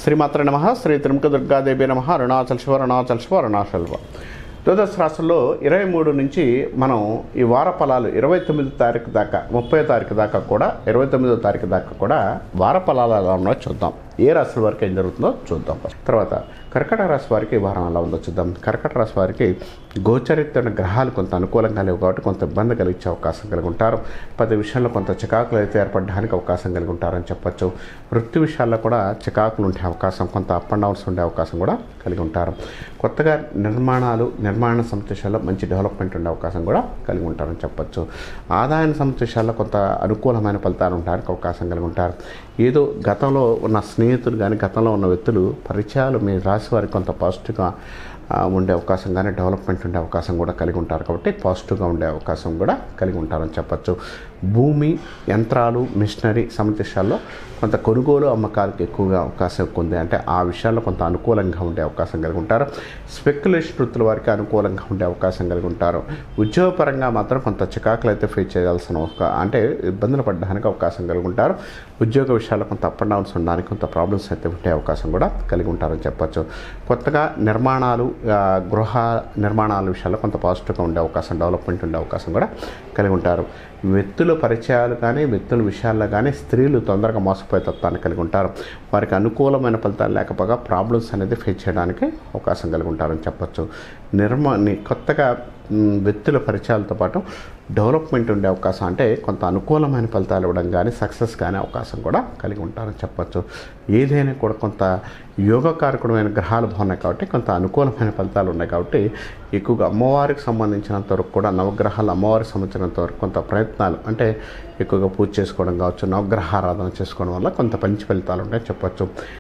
శ్రీమాత్ర నమ శ్రీ త్రిముఖ దుర్గాదేవి నమ అరుణాచల్ శివ అరుణాచల్ శివ అరుణాచల్ శివ ద్వాదశ రాశుల్లో ఇరవై మూడు నుంచి మనం ఈ వార ఫలాలు ఇరవై తొమ్మిది తారీఖు దాకా ముప్పై తారీఖు దాకా కూడా ఇరవై తొమ్మిదో తారీఖు దాకా కూడా వార ఫలాలు ఎలా ఉన్నాయో చూద్దాం ఏ రాశుల వరకు ఏం జరుగుతుందో చూద్దాం తర్వాత కర్కట రాశి వారికి ఈ వారం ఎలా ఉందో చూద్దాం కర్కట రాశి వారికి గోచరిత్తున్న గ్రహాలు కొంత అనుకూలంగా లేవు కాబట్టి కొంత ఇబ్బంది కలిగించే అవకాశం కలిగి ఉంటారు ప్రతి విషయంలో కొంత చికాకులు అయితే ఏర్పడడానికి అవకాశం కలిగి ఉంటారని చెప్పొచ్చు వృత్తి విషయాల్లో కూడా చికాకులు ఉండే అవకాశం కొంత అప్ అండ్ డౌన్స్ ఉండే అవకాశం కూడా కలిగి ఉంటారు కొత్తగా నిర్మాణాలు నిర్మాణ సంతోషాల్లో మంచి డెవలప్మెంట్ ఉండే అవకాశం కూడా కలిగి ఉంటారని చెప్పొచ్చు ఆదాయ సంతోషాల్లో కొంత అనుకూలమైన ఫలితాలు ఉండడానికి అవకాశం కలిగి ఉంటారు ఏదో గతంలో ఉన్న స్నేహితులు కానీ గతంలో ఉన్న వ్యక్తులు పరిచయాలు మీ రాశి వారికి కొంత పాజిటివ్గా ఆ, ఉండే అవకాశం కానీ డెవలప్మెంట్ ఉండే అవకాశం కూడా కలిగి ఉంటారు కాబట్టి పాజిటివ్గా ఉండే అవకాశం కూడా కలిగి ఉంటారని చెప్పచ్చు భూమి యంత్రాలు మిషనరీ సమతీశాల్లో కొంత కొనుగోలు అమ్మకాలకు ఎక్కువగా అవకాశం ఎక్కువ ఉంది అంటే ఆ విషయాల్లో కొంత అనుకూలంగా ఉండే అవకాశం కలిగి ఉంటారు స్పెక్యులేషన్ వృత్తుల వారికి అనుకూలంగా ఉండే అవకాశం కలిగి ఉంటారు ఉద్యోగపరంగా మాత్రం కొంత చికాకులు అయితే ఫేస్ చేయాల్సిన ఒక అంటే ఇబ్బందులు పడడానికి అవకాశం కలిగి ఉంటారు ఉద్యోగ విషయాల్లో కొంత అప్ అండ్ డౌన్స్ ఉండడానికి కొంత ప్రాబ్లమ్స్ అయితే ఉండే అవకాశం కూడా కలిగి ఉంటారని చెప్పొచ్చు కొత్తగా నిర్మాణాలు ఆ, గృహ నిర్మాణాల విషయాల్లో కొంత పాజిటివ్గా ఉండే అవకాశం డెవలప్మెంట్ ఉండే అవకాశం కూడా కలిగి ఉంటారు వ్యక్తుల పరిచయాలు కానీ వ్యక్తుల విషయాల్లో కానీ స్త్రీలు తొందరగా మోసపోయే తత్వాన్ని కలిగి ఉంటారు వారికి అనుకూలమైన ఫలితాలు లేకపోగా ప్రాబ్లమ్స్ అనేది ఫేస్ చేయడానికి అవకాశం కలిగి ఉంటారని చెప్పొచ్చు నిర్మా ని- కొత్తగా మ్, వ్యక్తుల పరిచయాలతో పాటు డెవలప్మెంట్ ఉండే అవకాశం అంటే కొంత అనుకూలమైన ఫలితాలు ఇవ్వడం కానీ సక్సెస్ కానీ అవకాశం కూడా కలిగి ఉంటారని చెప్పొచ్చు ఏదైనా కూడా కొంత యోగకారకుడమైన గ్రహాలు బాగున్నాయి కాబట్టి కొంత అనుకూలమైన ఫలితాలు ఉన్నాయి కాబట్టి ఎక్కువగా అమ్మవారికి సంబంధించినంత వరకు కూడా నవగ్రహాలు అమ్మవారికి సంబంధించినంత వరకు కొంత ప్రయత్నాలు అంటే ఎక్కువగా పూజ చేసుకోవడం కావచ్చు నవగ్రహ ఆరాధన చేసుకోవడం వల్ల కొంత మంచి ఫలితాలు ఉంటాయని చెప్పొచ్చు